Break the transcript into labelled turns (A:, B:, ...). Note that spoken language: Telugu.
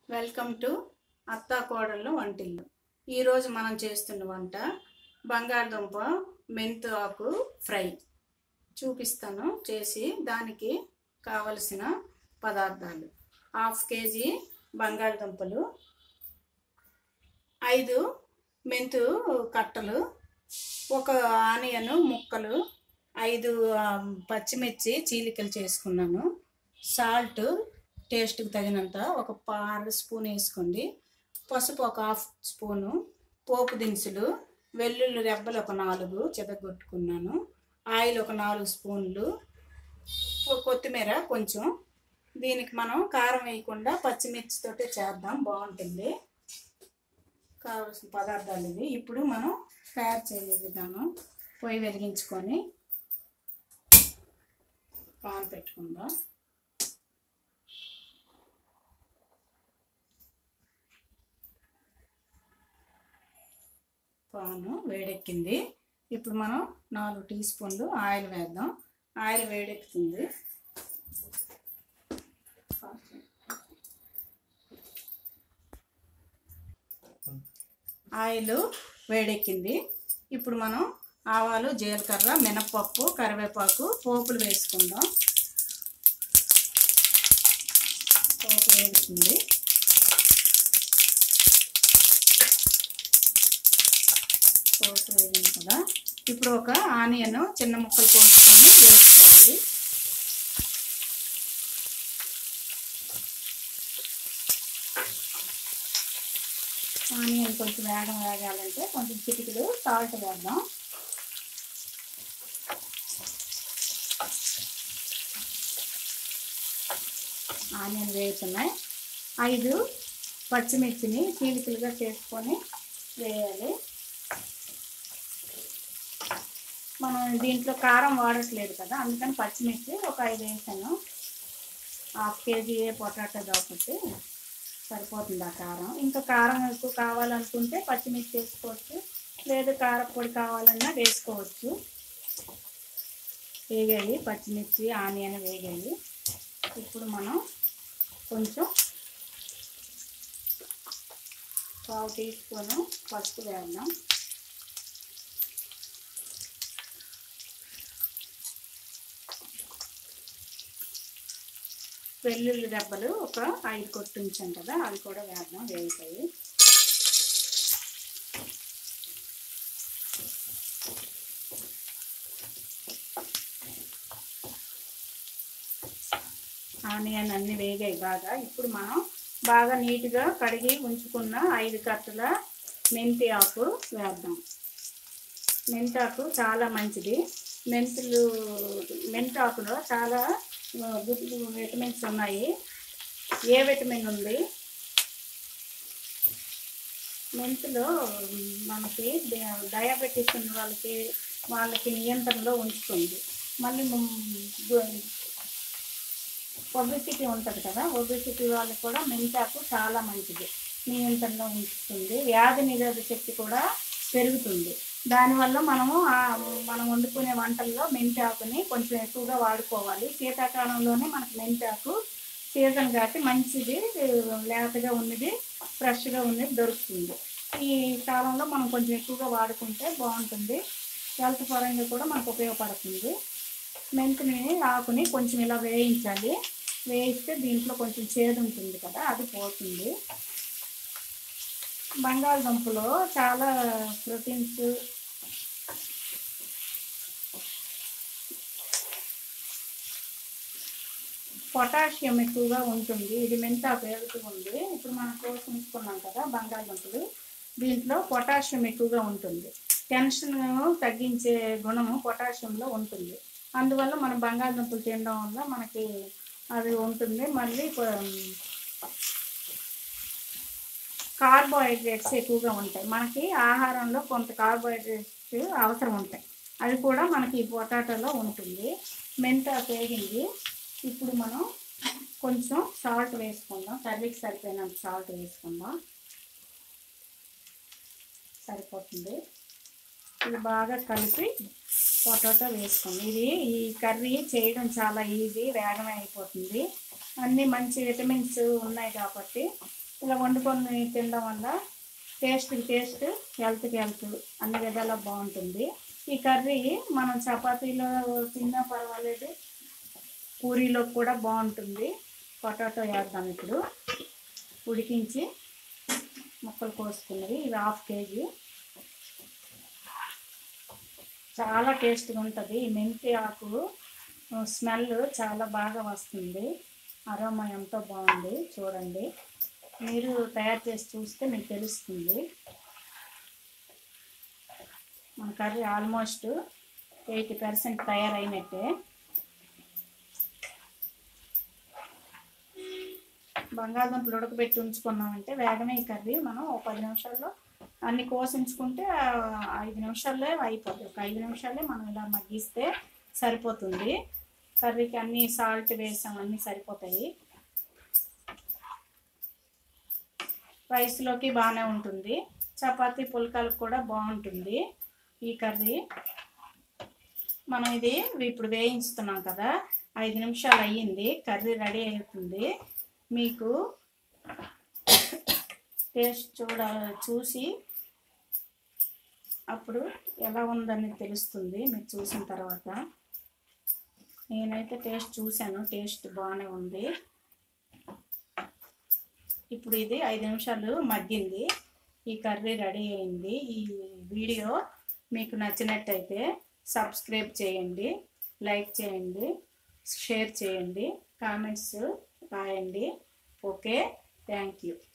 A: వెల్కమ్ టు అత్తా కోడళ్ళు వంటిల్లు ఈరోజు మనం చేస్తున్న వంట బంగాళదుంప మెంతు ఆకు ఫ్రై చూపిస్తాను చేసి దానికి కావలసిన పదార్థాలు హాఫ్ కేజీ బంగాళదుంపలు ఐదు మెంతు కట్టలు ఒక ఆనియన్ ముక్కలు ఐదు ఆ, పచ్చిమిర్చి చీలికలు చేసుకున్నాను సాల్ట్ టేస్ట్కి తగినంత ఒక పార స్పూన్ వేసుకోండి పసుపు ఒక హాఫ్ స్పూను పోపు దినుసులు వెల్లుల్లి రెబ్బలు ఒక నాలుగు చెదగొట్టుకున్నాను ఆయిల్ ఒక నాలుగు స్పూన్లు కొ- కొత్తిమీర కొంచెం దీనికి మనం కారం వేయకుండా పచ్చిమిర్చితోటే చేద్దాం బాగుంటుంది కావాల్సిన పదార్థాలు ఇవి ఇప్పుడు మనం తయారు చేసే విధానం పొయ్యి వెలిగించుకొని పాన్ పెట్టుకుందాం పాను వేడెక్కింది ఇప్పుడు మనం నాలుగు టీ స్పూన్లు ఆయిల్ వేద్దాం ఆయిల్ వేడెక్కుతుంది ఆయిల్ వేడెక్కింది ఇప్పుడు మనం ఆవాలు జీలకర్ర మినపప్పు కరివేపాకు పోపులు వేసుకుందాం పోపు వేడుతుంది పోపు వేగింది కదా ఇప్పుడు ఒక ఆనియన్ చిన్న ముక్కలు కోసుకొని వేసుకోవాలి ఆనియన్ కొంచెం వేగం వేగాలంటే కొంచెం చిటికలు సాల్ట్ వేద్దాం ఆనియన్ వేగుతున్నాయి ఐదు పచ్చిమిర్చిని చీలికలుగా చేసుకొని వేయాలి మనం దీంట్లో కారం వాడట్లేదు కదా అందుకని పచ్చిమిర్చి ఒక ఐదు వేసాను హాఫ్ కేజీ పొటాటో కాబట్టి సరిపోతుంది ఆ కారం ఇంకా కారం ఎక్కువ కావాలనుకుంటే పచ్చిమిర్చి వేసుకోవచ్చు లేదు కారపొడి కావాలన్నా వేసుకోవచ్చు వేగాయి పచ్చిమిర్చి ఆనియన్ వేగాయి ఇప్పుడు మనం కొంచెం పావు టీ స్పూను పసుపు వేద్దాం వెల్లుల్లి దెబ్బలు ఒక ఐదు కొట్టించాం కదా అవి కూడా వేద్దాం వేగుతాయి ఆనియన్ అన్ని వేగాయి బాగా ఇప్పుడు మనం బాగా నీట్గా కడిగి ఉంచుకున్న ఐదు కట్టల మెంతి ఆకు వేద్దాం మెంతి ఆకు చాలా మంచిది మెంతులు మెంతి ఆకులో చాలా ఆ, గుడ్ విటమిన్స్ ఉన్నాయి ఏ విటమిన్ ఉంది మెంతులో మనకి డ- డయాబెటీస్ ఉన్న వాళ్ళకి వాళ్ళకి నియంత్రణలో ఉంచుతుంది మళ్ళీ ఒబిసిటీ ఉంటుంది కదా ఒబిసిటీ వాళ్ళకి కూడా మెంతాకు చాలా మంచిది నియంత్రణలో ఉంచుతుంది వ్యాధి నిరోధక శక్తి కూడా పెరుగుతుంది దానివల్ల మనము ఆ మనం వండుకునే వంటల్లో మెంతాకుని కొంచెం ఎక్కువగా వాడుకోవాలి శీతాకాలంలోనే మనకు మెంతాకు సీజన్ కాబట్టి మంచిది లేతగా ఉన్నది ఫ్రెష్గా ఉన్నది దొరుకుతుంది ఈ కాలంలో మనం కొంచెం ఎక్కువగా వాడుకుంటే బాగుంటుంది హెల్త్ పరంగా కూడా మనకు ఉపయోగపడుతుంది మెంతిని ఆకుని కొంచెం ఇలా వేయించాలి వేయిస్తే దీంట్లో కొంచెం చేదు ఉంటుంది కదా అది పోతుంది బంగాళదుంపలో చాలా ప్రోటీన్స్ పొటాషియం ఎక్కువగా ఉంటుంది ఇది మెంతాకు వేగుతూ ఉంది ఇప్పుడు మనం కోసి ఉంచుకున్నాం కదా బంగాళదుంపలు దీంట్లో పొటాషియం ఎక్కువగా ఉంటుంది టెన్షన్ తగ్గించే గుణము పొటాషియంలో ఉంటుంది అందువల్ల మనం బంగాళదుంపలు తినడం వల్ల మనకి అది ఉంటుంది మళ్ళీ కొ- కార్బోహైడ్రేట్స్ ఎక్కువగా ఉంటాయి మనకి ఆహారంలో కొంత కార్బోహైడ్రేట్స్ అవసరం ఉంటాయి అవి కూడా మనకి ఈ పొటాటోలో ఉంటుంది మెంత వేగింది ఇప్పుడు మనం కొంచెం సాల్ట్ వేసుకుందాం కర్రీకి సరిపోయినంత సాల్ట్ వేసుకుందాం సరిపోతుంది ఇది బాగా కలిపి పొటాటో వేసుకోండి ఇది ఈ కర్రీ చేయడం చాలా ఈజీ వేగమే అయిపోతుంది అన్నీ మంచి విటమిన్స్ ఉన్నాయి కాబట్టి ఇలా వండుకొని తినడం వల్ల టేస్ట్కి టేస్ట్ హెల్త్కి హెల్త్ అన్ని విధాలా బాగుంటుంది ఈ కర్రీ మనం చపాతీలో తిన్నా పర్వాలేదు పూరీలో కూడా బాగుంటుంది పొటాటో వేద్దాం ఇప్పుడు ఉడికించి ముక్కలు కోసుకున్నవి ఇవి హాఫ్ కేజీ చాలా టేస్ట్గా ఉంటుంది ఈ మెంతి ఆకు స్మెల్ చాలా బాగా వస్తుంది అరోమా ఎంతో బాగుంది చూడండి మీరు తయారు చేసి చూస్తే మీకు తెలుస్తుంది మన కర్రీ ఆల్మోస్ట్ ఎయిటీ పర్సెంట్ తయారైనట్టే బంగాళదుంపలు ఉడకబెట్టి ఉంచుకున్నామంటే వేగమే ఈ కర్రీ మనం ఒక పది నిమిషాల్లో అన్ని కోసించుకుంటే ఆ, ఐదు నిమిషాల్లో అయిపోతుంది ఒక ఐదు నిమిషాలే మనం ఇలా మగ్గిస్తే సరిపోతుంది కర్రీకి అన్ని సాల్ట్ వేసాం అన్నీ సరిపోతాయి రైస్లోకి బాగానే ఉంటుంది చపాతీ పుల్కాలకు కూడా బాగుంటుంది ఈ కర్రీ మనం ఇది ఇప్పుడు వేయించుతున్నాం కదా ఐదు నిమిషాలు అయ్యింది కర్రీ రెడీ అవుతుంది మీకు టేస్ట్ చూడ చూసి అప్పుడు ఎలా ఉందని తెలుస్తుంది మీకు చూసిన తర్వాత నేనైతే టేస్ట్ చూశాను టేస్ట్ బాగానే ఉంది ఇప్పుడు ఇది ఐదు నిమిషాలు మగ్గింది ఈ కర్రీ రెడీ అయింది ఈ వీడియో మీకు నచ్చినట్టయితే సబ్స్క్రైబ్ చేయండి లైక్ చేయండి షేర్ చేయండి కామెంట్స్ రాయండి ఓకే థ్యాంక్ యూ